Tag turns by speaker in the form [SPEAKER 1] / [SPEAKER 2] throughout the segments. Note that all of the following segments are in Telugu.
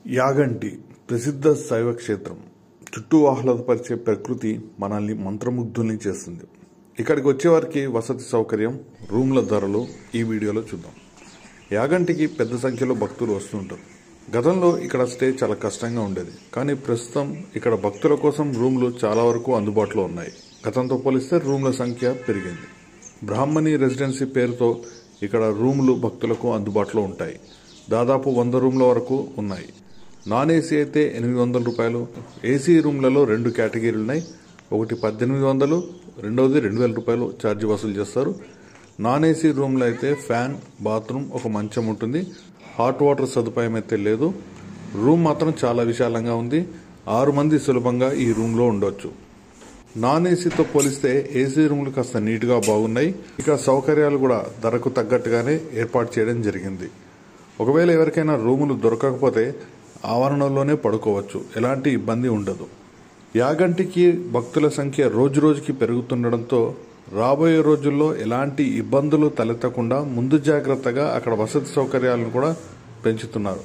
[SPEAKER 1] యాగంటి ప్రసిద్ధ శైవ క్షేత్రం చుట్టూ ఆహ్లాదపరిచే ప్రకృతి మనల్ని మంత్రముగ్ధుల్ని చేస్తుంది ఇక్కడికి వచ్చేవారికి వసతి సౌకర్యం రూమ్ల ధరలు ఈ వీడియోలో చూద్దాం యాగంటికి పెద్ద సంఖ్యలో భక్తులు వస్తుంటారు గతంలో ఇక్కడ స్టే చాలా కష్టంగా ఉండేది కానీ ప్రస్తుతం ఇక్కడ భక్తుల కోసం రూమ్లు చాలా వరకు అందుబాటులో ఉన్నాయి గతంతో పోలిస్తే రూమ్ల సంఖ్య పెరిగింది బ్రాహ్మణి రెసిడెన్సీ పేరుతో ఇక్కడ రూమ్లు భక్తులకు అందుబాటులో ఉంటాయి దాదాపు వంద రూమ్ల వరకు ఉన్నాయి నాన్ ఏసీ అయితే ఎనిమిది వందల రూపాయలు ఏసీ రూమ్లలో రెండు కేటగిరీలు ఉన్నాయి ఒకటి పద్దెనిమిది వందలు రెండవది రెండు వేల రూపాయలు ఛార్జ్ వసూలు చేస్తారు నాన్ ఏసీ రూమ్లో అయితే ఫ్యాన్ బాత్రూమ్ ఒక మంచం ఉంటుంది హాట్ వాటర్ సదుపాయం అయితే లేదు రూమ్ మాత్రం చాలా విశాలంగా ఉంది ఆరు మంది సులభంగా ఈ రూమ్లో ఉండొచ్చు నాన్ ఏసీతో పోలిస్తే ఏసీ రూమ్లు కాస్త నీట్గా బాగున్నాయి ఇక సౌకర్యాలు కూడా ధరకు తగ్గట్టుగానే ఏర్పాటు చేయడం జరిగింది ఒకవేళ ఎవరికైనా రూములు దొరకకపోతే ఆవరణలోనే పడుకోవచ్చు ఎలాంటి ఇబ్బంది ఉండదు యాగంటికి భక్తుల సంఖ్య రోజు రోజుకి పెరుగుతుండడంతో రాబోయే రోజుల్లో ఎలాంటి ఇబ్బందులు తలెత్తకుండా ముందు జాగ్రత్తగా అక్కడ వసతి సౌకర్యాలను కూడా పెంచుతున్నారు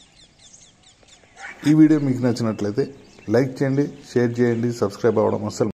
[SPEAKER 1] ఈ వీడియో మీకు నచ్చినట్లయితే లైక్ చేయండి షేర్ చేయండి సబ్స్క్రైబ్ అవ్వడం అస్సలు